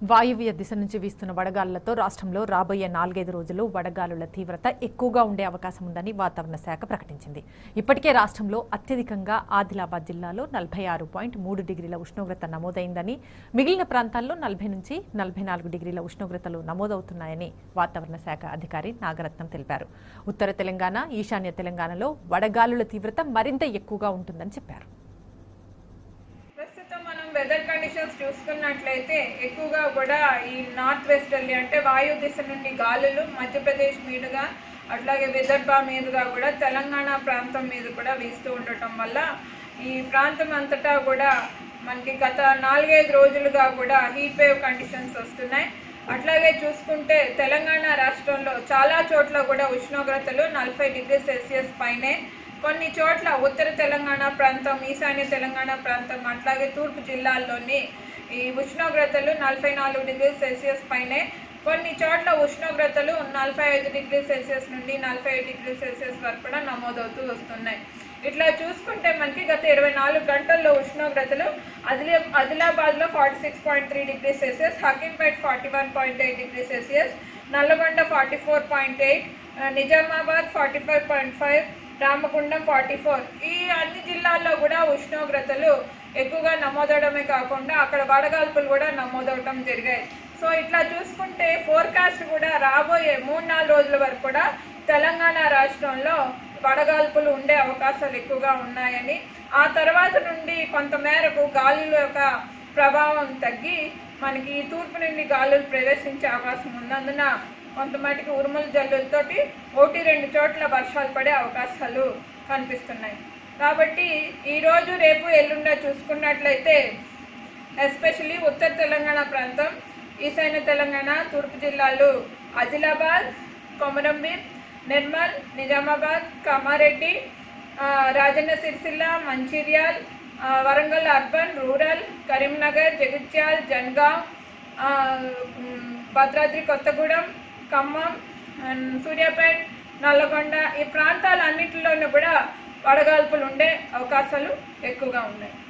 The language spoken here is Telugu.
వాయువ్య దిశ నుంచి వీస్తున్న వడగాలులతో రాష్ట్రంలో రాబోయే నాలుగైదు రోజులు వడగాలుల తీవ్రత ఎక్కువగా ఉండే అవకాశం ఉందని వాతావరణ శాఖ ప్రకటించింది ఇప్పటికే రాష్ట్రంలో అత్యధికంగా ఆదిలాబాద్ జిల్లాలో నలభై ఆరు పాయింట్ మూడు డిగ్రీల ఉష్ణోగ్రత నమోదైందని మిగిలిన ప్రాంతాల్లో నలభై నుంచి నలభై నాలుగు డిగ్రీల ఉష్ణోగ్రతలు నమోదవుతున్నాయని వాతావరణ శాఖ అధికారి నాగరత్నం తెలిపారు ఉత్తర తెలంగాణ ఈశాన్య తెలంగాణలో వడగాలుల తీవ్రత మరింత ఎక్కువగా ఉంటుందని చెప్పారు ప్రస్తుతం మనం వెదర్ కండిషన్స్ చూసుకున్నట్లయితే ఎక్కువగా కూడా ఈ నార్త్ వెస్టర్లీ అంటే వాయు దిశ నుండి గాలులు మధ్యప్రదేశ్ మీదుగా అట్లాగే విదర్భ మీదుగా కూడా తెలంగాణ ప్రాంతం మీద కూడా వీస్తూ ఉండటం వల్ల ఈ ప్రాంతం అంతటా కూడా మనకి గత నాలుగైదు రోజులుగా కూడా హీట్ వేవ్ కండిషన్స్ వస్తున్నాయి అట్లాగే చూసుకుంటే తెలంగాణ రాష్ట్రంలో చాలా చోట్ల కూడా ఉష్ణోగ్రతలు నలభై డిగ్రీ సెల్సియస్ పైనే కొన్ని చోట్ల ఉత్తర తెలంగాణ ప్రాంతం ఈశాన్య తెలంగాణ ప్రాంతం అట్లాగే తూర్పు జిల్లాల్లోని ఈ ఉష్ణోగ్రతలు నలభై నాలుగు డిగ్రీ సెల్సియస్ పైనే కొన్ని చోట్ల ఉష్ణోగ్రతలు నలభై ఐదు డిగ్రీ సెల్సియస్ నుండి నలభై ఐదు డిగ్రీ సెల్సియస్ వరకు కూడా నమోదవుతూ వస్తున్నాయి ఇట్లా చూసుకుంటే మనకి గత ఇరవై నాలుగు గంటల్లో ఉష్ణోగ్రతలు ఆదిలా ఆదిలాబాద్లో forty six point three degree Celsius Hakimpet forty one point eight degree Celsius Nalgonda forty four point eight Nizamabad forty five point five Ramagundam forty four ఈ అన్ని జిల్లాల్లో కూడా ఉష్ణోగ్రతలు ఎక్కువగా నమోదవడమే కాకుండా అక్కడ వడగాల్పులు కూడా నమోదవడం జరిగాయి సో ఇట్లా చూసుకుంటే ఫోర్కాస్ట్ కూడా రాబోయే మూడు నాలుగు రోజుల వరకు కూడా తెలంగాణ రాష్ట్రంలో వడగాల్పులు ఉండే అవకాశాలు ఎక్కువగా ఉన్నాయని ఆ తర్వాత నుండి కొంతమేరకు గాలుల యొక్క ప్రభావం తగ్గి మనకి ఈ తూర్పు నుండి గాలులు ప్రవేశించే అవకాశం ఉన్నందున కొంతమటుకు ఉరుముల జల్లులతోటి ఒకటి రెండు చోట్ల వర్షాలు పడే అవకాశాలు కనిపిస్తున్నాయి కాబట్టి ఈరోజు రేపు ఎల్లుండ చూసుకున్నట్లయితే ఎస్పెషలీ ఉత్తర తెలంగాణ ప్రాంతం ఈశాన్య తెలంగాణ తూర్పు జిల్లాలు ఆదిలాబాద్ కొమరంభీం నిర్మల్ నిజామాబాద్ కామారెడ్డి ఆ, రాజన్న సిరిసిల్ల మంచిర్యాల్ ఆ, వరంగల్ అర్బన్ రూరల్ కరీంనగర్ జగిత్యాల్ జన్గాం ఆ, మ్, భద్రాద్రి కొత్తగూడెం ఖమ్మం అండ్ సూర్యాపేట్ నల్లగొండ ఈ ప్రాంతాలన్నింటిలోనూ కూడా వడగాల్పులు ఉండే అవకాశాలు ఎక్కువగా ఉన్నాయి